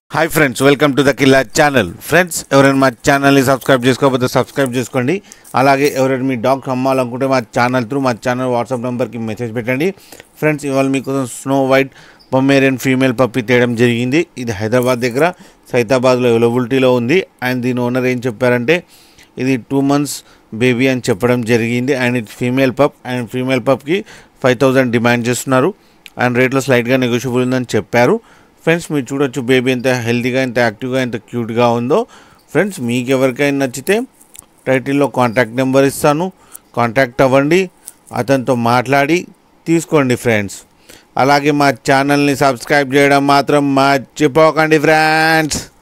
hi friends welcome to the Killa channel friends ఎవరైనా మా ఛానల్ని సబ్స్క్రైబ్ చేసుకోకపోతే సబ్స్క్రైబ్ చేసుకోండి అలాగే ఎవరైనా మీ డాగ్ అమ్మాలనుకుంటే మా ఛానల్ త్రూ మా ఛానల్ వాట్సాప్ నెంబర్కి మెసేజ్ పెట్టండి ఫ్రెండ్స్ ఇవాళ మీకోసం snow white Pomeranian female puppy తేయడం జరిగింది ఇది హైదరాబాద్ దగ్గర సైతాబాద్లో అవైలబిలిటీలో ఉంది అండ్ దీని ఓనర్ ఏం చెప్పారంటే ఇది టూ మంత్స్ బేబీ అని చెప్పడం జరిగింది అండ్ ఇది ఫీమేల్ పప్ అండ్ ఫీమేల్ పప్కి ఫైవ్ థౌజండ్ డిమాండ్ చేస్తున్నారు అండ్ రేట్లో స్లైట్గా నెగోషియబుల్ ఉందని చెప్పారు ఫ్రెండ్స్ మీరు చూడొచ్చు బేబీ ఎంత హెల్తీగా ఎంత యాక్టివ్గా ఎంత క్యూట్గా ఉందో ఫ్రెండ్స్ మీకు ఎవరికైనా నచ్చితే టైటిల్లో కాంటాక్ట్ నెంబర్ ఇస్తాను కాంటాక్ట్ అవ్వండి అతనితో మాట్లాడి తీసుకోండి ఫ్రెండ్స్ అలాగే మా ఛానల్ని సబ్స్క్రైబ్ చేయడం మాత్రం మర్చిపోకండి ఫ్రెండ్స్